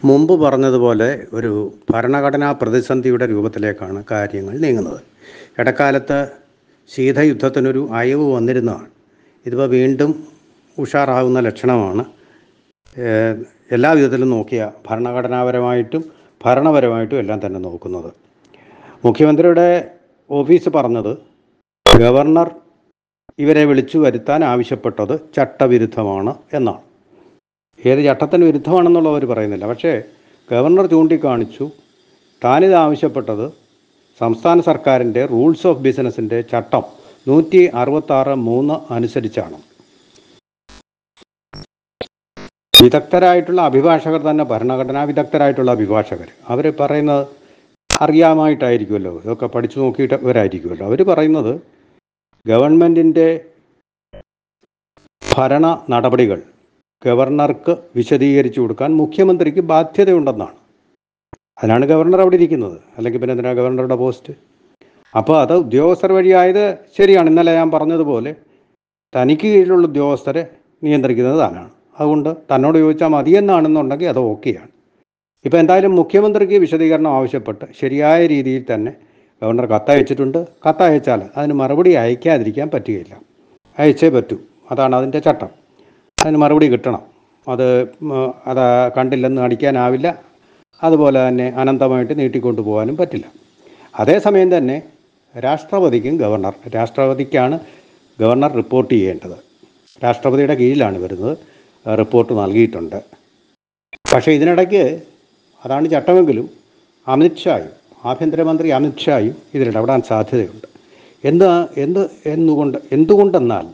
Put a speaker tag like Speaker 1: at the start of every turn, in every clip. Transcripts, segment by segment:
Speaker 1: മുമ്പ് പറഞ്ഞതുപോലെ ഒരു ഭരണഘടനാ പ്രതിസന്ധിയുടെ രൂപത്തിലേക്കാണ് കാര്യങ്ങൾ നീങ്ങുന്നത് ഇടക്കാലത്ത് ശീതയുദ്ധത്തിനൊരു അയവ് വന്നിരുന്നതാണ് ഇതിപ്പോൾ വീണ്ടും ഉഷാറാകുന്ന ലക്ഷണമാണ് ഏഹ് എല്ലാ വിധത്തിലും നോക്കിയ ഭരണഘടനാപരമായിട്ടും ഭരണപരമായിട്ടും എല്ലാം തന്നെ നോക്കുന്നത് മുഖ്യമന്ത്രിയുടെ ഓഫീസ് പറഞ്ഞത് ഗവർണർ ഇവരെ വിളിച്ചു വരുത്താൻ ആവശ്യപ്പെട്ടത് ചട്ടവിരുദ്ധമാണ് എന്നാണ് ഏത് ചട്ടത്തിന് വിരുദ്ധമാണെന്നുള്ളത് അവർ പറയുന്നില്ല പക്ഷേ ഗവർണർ ചൂണ്ടിക്കാണിച്ചു താനിത് ആവശ്യപ്പെട്ടത് സംസ്ഥാന സർക്കാരിൻ്റെ റൂൾസ് ഓഫ് ബിസിനസ്സിൻ്റെ ചട്ടം നൂറ്റി അറുപത്താറ് മൂന്ന് അനുസരിച്ചാണ് വിദഗ്ധരായിട്ടുള്ള അഭിഭാഷകർ തന്നെ ഭരണഘടനാ വിദഗ്ധരായിട്ടുള്ള അഭിഭാഷകർ അവർ പറയുന്നത് അറിയാമായിട്ടായിരിക്കുമല്ലോ ഇതൊക്കെ പഠിച്ചു നോക്കിയിട്ടവരായിരിക്കുമല്ലോ അവർ പറയുന്നത് ഗവൺമെൻറ്റിൻ്റെ ഭരണ നടപടികൾ ഗവർണർക്ക് വിശദീകരിച്ചു കൊടുക്കാൻ മുഖ്യമന്ത്രിക്ക് ബാധ്യതയുണ്ടെന്നാണ് അതിനാണ് ഗവർണർ അവിടെ ഇരിക്കുന്നത് അല്ലെങ്കിൽ പിന്നെ എന്തിനാണ് ഗവർണറുടെ പോസ്റ്റ് അപ്പോൾ അത് ഉദ്യോഗസ്ഥർ വഴിയായത് ശരിയാണ് ഇന്നലെ ഞാൻ പറഞ്ഞതുപോലെ തനിക്ക് കീഴിലുള്ള ഉദ്യോഗസ്ഥരെ നിയന്ത്രിക്കുന്നത് താനാണ് അതുകൊണ്ട് തന്നോട് ചോദിച്ചാൽ മതിയെന്നാണെന്നുണ്ടെങ്കിൽ അത് ഓക്കെയാണ് ഇപ്പോൾ എന്തായാലും മുഖ്യമന്ത്രിക്ക് വിശദീകരണം ആവശ്യപ്പെട്ട് ശരിയായ രീതിയിൽ തന്നെ ഗവർണർ കത്തയച്ചിട്ടുണ്ട് കത്തയച്ചാൽ അതിന് മറുപടി അയക്കാതിരിക്കാൻ പറ്റുകയില്ല അയച്ചേ പറ്റൂ അതാണ് അതിൻ്റെ ചട്ടം അതിന് മറുപടി കിട്ടണം അത് ഉം, അത് കണ്ടില്ലെന്ന് നടിക്കാനാവില്ല അതുപോലെ തന്നെ അനന്തമായിട്ട് നീട്ടിക്കൊണ്ടു പോകാനും പറ്റില്ല അതേസമയം തന്നെ രാഷ്ട്രപതിക്കും ഗവർണർ രാഷ്ട്രപതിക്കാണ് ഗവർണർ റിപ്പോർട്ട് ചെയ്യേണ്ടത് രാഷ്ട്രപതിയുടെ കീഴിലാണ് വരുന്നത് റിപ്പോർട്ട് നൽകിയിട്ടുണ്ട് പക്ഷേ ഇതിനിടയ്ക്ക് അതാണ് ചട്ടമെങ്കിലും അമിത്ഷായും ആഭ്യന്തരമന്ത്രി അമിത്ഷായും ഇതിലിടപെടാൻ സാധ്യതയുണ്ട് എന്ത് എന്ത് എന്നുകൊണ്ട് എന്തുകൊണ്ടെന്നാൽ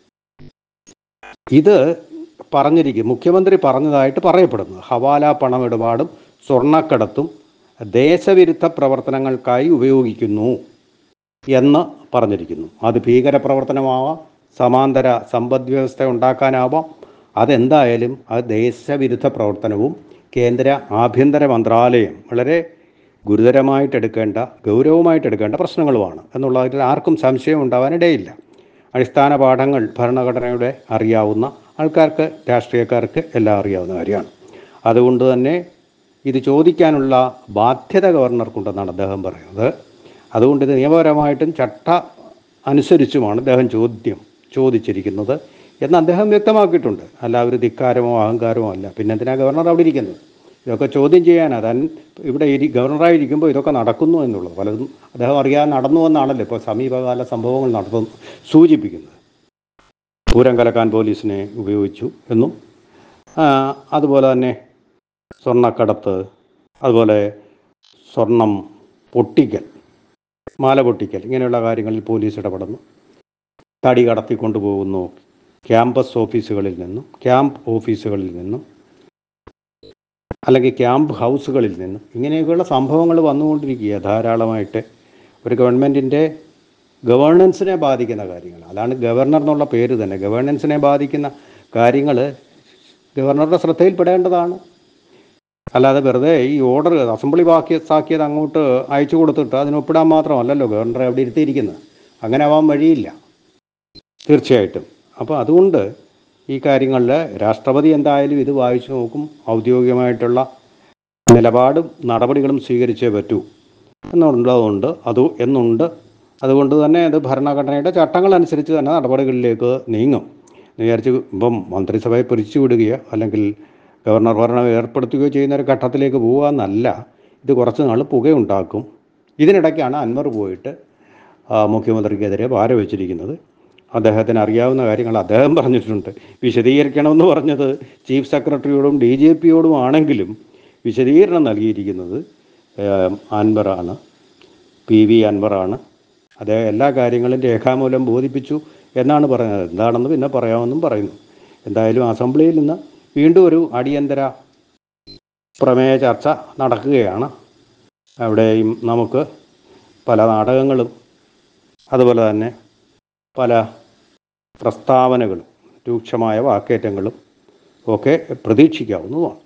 Speaker 1: ഇത് പറഞ്ഞിരിക്കും മുഖ്യമന്ത്രി പറഞ്ഞതായിട്ട് പറയപ്പെടുന്നു ഹവാല പണമിടപാടും സ്വർണ്ണക്കടത്തും ദേശവിരുദ്ധ പ്രവർത്തനങ്ങൾക്കായി ഉപയോഗിക്കുന്നു എന്ന് പറഞ്ഞിരിക്കുന്നു അത് ഭീകരപ്രവർത്തനമാവാം സമാന്തര സമ്പദ് വ്യവസ്ഥ ഉണ്ടാക്കാനാവാം അതെന്തായാലും അത് ദേശവിരുദ്ധ പ്രവർത്തനവും കേന്ദ്ര ആഭ്യന്തര മന്ത്രാലയം വളരെ ഗുരുതരമായിട്ട് എടുക്കേണ്ട ഗൗരവമായിട്ട് എടുക്കേണ്ട പ്രശ്നങ്ങളുമാണ് എന്നുള്ളതിൽ ആർക്കും സംശയം ഉണ്ടാവാനിടയില്ല അടിസ്ഥാന പാഠങ്ങൾ ഭരണഘടനയുടെ അറിയാവുന്ന ആൾക്കാർക്ക് രാഷ്ട്രീയക്കാർക്ക് എല്ലാം അറിയാവുന്ന കാര്യമാണ് അതുകൊണ്ട് തന്നെ ഇത് ചോദിക്കാനുള്ള ബാധ്യത ഗവർണർക്കുണ്ടെന്നാണ് അദ്ദേഹം പറയുന്നത് അതുകൊണ്ട് ഇത് നിയമപരമായിട്ടും ചട്ട അനുസരിച്ചുമാണ് അദ്ദേഹം ചോദ്യം ചോദിച്ചിരിക്കുന്നത് എന്ന് അദ്ദേഹം വ്യക്തമാക്കിയിട്ടുണ്ട് അല്ല ഒരു ധിക്കാരമോ അഹങ്കാരമോ അല്ല പിന്നെ എന്തിനാ ഗവർണർ അവിടെ ഇരിക്കുന്നത് ഇതൊക്കെ ചോദ്യം ചെയ്യാനാ താൻ ഇവിടെ ഇരി ഗവർണറായിരിക്കുമ്പോൾ ഇതൊക്കെ നടക്കുന്നു എന്നുള്ളത് പലതും അദ്ദേഹം അറിയാൻ നടന്നു എന്നാണല്ലോ ഇപ്പോൾ സമീപകാല സംഭവങ്ങൾ നടന്നു സൂചിപ്പിക്കുന്നത് പൂരം കലക്കാൻ പോലീസിനെ ഉപയോഗിച്ചു എന്നും ആ, അതുപോലെ തന്നെ സ്വർണ്ണക്കടത്ത് അതുപോലെ സ്വർണം പൊട്ടിക്കൽ മാല പൊട്ടിക്കൽ ഇങ്ങനെയുള്ള കാര്യങ്ങളിൽ പോലീസ് ഇടപെടുന്നു തടി കടത്തിക്കൊണ്ടുപോകുന്നു ക്യാമ്പസ് ഓഫീസുകളിൽ നിന്നും ക്യാമ്പ് ഓഫീസുകളിൽ നിന്നും അല്ലെങ്കിൽ ക്യാമ്പ് ഹൗസുകളിൽ നിന്നും ഇങ്ങനെയൊക്കെയുള്ള സംഭവങ്ങൾ വന്നുകൊണ്ടിരിക്കുക ധാരാളമായിട്ട് ഒരു ഗവൺമെൻറ്റിൻ്റെ ഗവേണൻസിനെ ബാധിക്കുന്ന കാര്യങ്ങൾ അതാണ് ഗവർണർ എന്നുള്ള പേര് തന്നെ ഗവേണൻസിനെ ബാധിക്കുന്ന കാര്യങ്ങൾ ഗവർണറുടെ ശ്രദ്ധയിൽപ്പെടേണ്ടതാണ് അല്ലാതെ വെറുതെ ഈ ഓർഡർ അസംബ്ലി പാസാക്കിയത് അങ്ങോട്ട് അയച്ചു കൊടുത്തിട്ട് അതിന് ഒപ്പിടാൻ മാത്രമല്ലല്ലോ ഗവർണറെ അവിടെ ഇരുത്തിയിരിക്കുന്നത് അങ്ങനെ ആവാൻ വഴിയില്ല തീർച്ചയായിട്ടും അപ്പോൾ അതുകൊണ്ട് ഈ കാര്യങ്ങളിൽ രാഷ്ട്രപതി എന്തായാലും ഇത് വായിച്ചു നോക്കും ഔദ്യോഗികമായിട്ടുള്ള നിലപാടും നടപടികളും സ്വീകരിച്ചേ പറ്റൂ എന്നുള്ളതുകൊണ്ട് അത് എന്നുണ്ട് അതുകൊണ്ട് തന്നെ അത് ഭരണഘടനയുടെ ചട്ടങ്ങൾ അനുസരിച്ച് തന്നെ നടപടികളിലേക്ക് നീങ്ങും എന്ന് വിചാരിച്ച് ഇപ്പം മന്ത്രിസഭയെ പിരിച്ചു വിടുകയോ അല്ലെങ്കിൽ ഗവർണർ ഭരണം ഏർപ്പെടുത്തുകയോ ചെയ്യുന്ന ഒരു ഘട്ടത്തിലേക്ക് പോകുക എന്നല്ല ഇത് കുറച്ച് നാൾ പുകയുണ്ടാക്കും ഇതിനിടയ്ക്കാണ് അൻവർ പോയിട്ട് ആ, മുഖ്യമന്ത്രിക്കെതിരെ ഭാര വെച്ചിരിക്കുന്നത് അദ്ദേഹത്തിന് അറിയാവുന്ന കാര്യങ്ങൾ അദ്ദേഹം പറഞ്ഞിട്ടുണ്ട് വിശദീകരിക്കണമെന്ന് പറഞ്ഞത് ചീഫ് സെക്രട്ടറിയോടും ഡി ജി പിയോടും ആണെങ്കിലും വിശദീകരണം നൽകിയിരിക്കുന്നത് ഏം, അൻവറാണ് പി വി അൻവറാണ് അദ്ദേഹം എല്ലാ കാര്യങ്ങളും രേഖാമൂലം ബോധിപ്പിച്ചു എന്നാണ് പറയുന്നത് എന്താണെന്ന് പിന്നെ പറയാമെന്നും പറയുന്നു എന്തായാലും അസംബ്ലിയിൽ നിന്ന് വീണ്ടും ഒരു അടിയന്തര പ്രമേയ ചർച്ച നടക്കുകയാണ് അവിടെയും നമുക്ക് പല നാടകങ്ങളും അതുപോലെ തന്നെ പല പ്രസ്താവനകളും രൂക്ഷമായ വാക്കേറ്റങ്ങളും ഒക്കെ പ്രതീക്ഷിക്കാവുന്നതുമാണ്